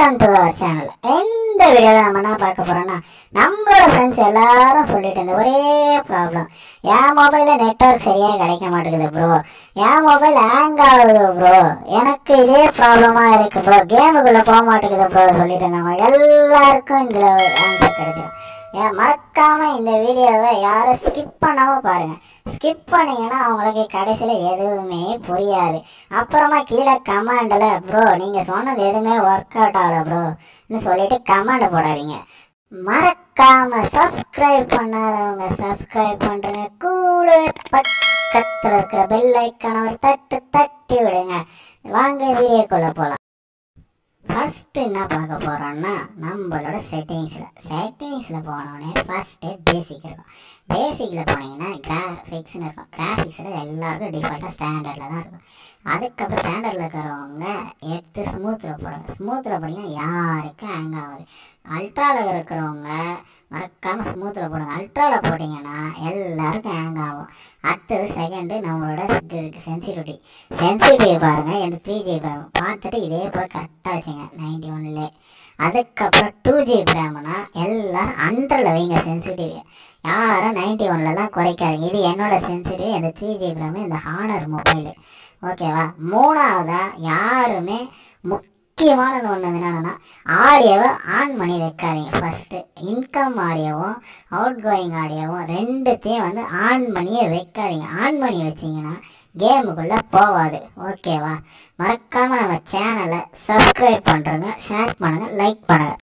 welcome to our channel இந்த வீடியோவில் நம்ம என்ன பார்க்க போறோம்னா நம்மளோட ஃப்ரெண்ட்ஸ் எல்லாரும் சொல்லிட்டு இருந்த ஒரே ப்ராப்ளம் என் மொபைலில் நெட்ஒர்க் சரியாக கிடைக்க மாட்டேங்குது ப்ரோ என் மொபைல் ஹேங் ஆகுது ப்ரோ எனக்கு இதே ப்ராப்ளமாக இருக்கு ப்ரோ கேமுக்குள்ளே போக மாட்டேங்குது ப்ரோ சொல்லிட்டு இருந்தவங்க எல்லாருக்கும் இதில் ஆன்சர் கிடைச்சிடும் ஏன் மறக்காம இந்த வீடியோவை யாரும் ஸ்கிப் பண்ணாம பாருங்க ஸ்கிப் பண்ணீங்கன்னா அவங்களுக்கு கடைசியில் எதுவுமே புரியாது அப்புறமா கீழே கமாண்டில் ப்ரோ நீங்கள் சொன்னது எதுவுமே ஒர்க் அவுட் ஆகல ப்ரோன்னு சொல்லிட்டு கமெண்ட் போடாதீங்க மறக்காம சப்ஸ்கிரைப் பண்ணாதவங்க சப்ஸ்கிரைப் பண்ணுறங்க கூட பக்கத்தில் இருக்கிற பெல் ஐக்கான ஒரு தட்டு தட்டி விடுங்க வாங்க வீடியோக்குள்ளே போகலாம் ஃபஸ்ட்டு என்ன பார்க்க போகிறோம்னா நம்மளோட செட்டிங்ஸில் செட்டிங்ஸில் போனோடனே ஃபஸ்ட்டு பேசிக் இருக்கும் பேசிக்கில் போனீங்கன்னா கிராஃபிக்ஸ்னு இருக்கும் கிராஃபிக்ஸில் எல்லாருக்கும் டிஃபால்ட்டாக ஸ்டாண்டர்டில் தான் இருக்கும் அதுக்கப்புறம் ஸ்டாண்டர்டில் இருக்கிறவங்க எடுத்து ஸ்மூத்தில் போடுங்க ஸ்மூத்தில் போனீங்கன்னா யாருக்கும் ஹேங் ஆகாது அல்ட்ராவில் இருக்கிறவங்க மறக்காமல் ஸ்மூத்தில் போடுங்க அல்ட்ராவில் போட்டிங்கன்னா எல்லாருக்கும் ஹேங் ஆகும் அடுத்தது செகண்டு நம்மளோட சென்சிட்டிவிட்டி சென்சிட்டிவ் பாருங்கள் இந்த த்ரீ ஜி ரேம் பார்த்துட்டு இதே போல் கரெக்டாக வச்சுங்க நைன்டி ஒன்லே அதுக்கப்புறம் டூ ஜி ரேம்னா எல்லாரும் ஹண்ட்ரடில் வைங்க சென்சிட்டிவ் யாரும் நைன்டி ஒனில் தான் குறைக்காதீங்க இது என்னோட சென்சிட்டிவ் இந்த த்ரீ ஜி ரேம் இந்த ஹானர் மொபைலு ஓகேவா மூணாவதா யாருமே முக்கியமானது ஒன்று என்னென்னா ஆடியோவை ஆன் பண்ணி வைக்காதீங்க ஃபஸ்ட்டு இன்கம் ஆடியோவும் அவுட் கோயிங் ஆடியோவும் ரெண்டுத்தையும் வந்து ஆன் பண்ணியே வைக்காதீங்க ஆன் பண்ணி வச்சிங்கன்னா கேமுக்குள்ளே போகாது ஓகேவா மறக்காமல் நம்ம சேனலை சப்ஸ்கிரைப் பண்ணுறங்க ஷேர் பண்ணுங்கள் லைக் பண்ணுங்கள்